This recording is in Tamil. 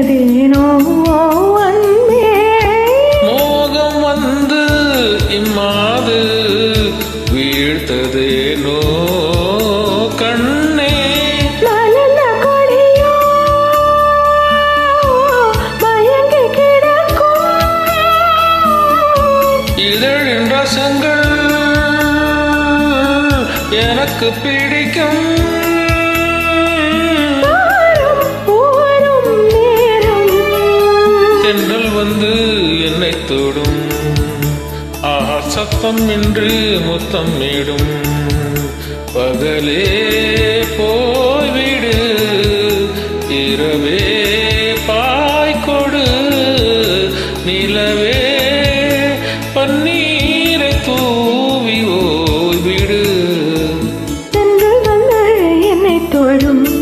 வீழ்ந்ததேனோ அன்பே மோகம் வந்து இம்மாது வீழ்த்ததேனோ கண்ணே நலன கொடியோ மயங்கி கிடக்கும் இதழின் ரசங்கள் எனக்கு பிடிக்கும் வாரும் போரும் நேரம் தென்றல் வந்து என்னை தொடும் ஆஹா சத்தம் என்று முத்தம் மீடும் பகலே போய்விடு இரவே பாய்கொடு நிலவே பன்னீரை தூவி ஓய்விடு தென்றல் வந்து என்னை தொடும்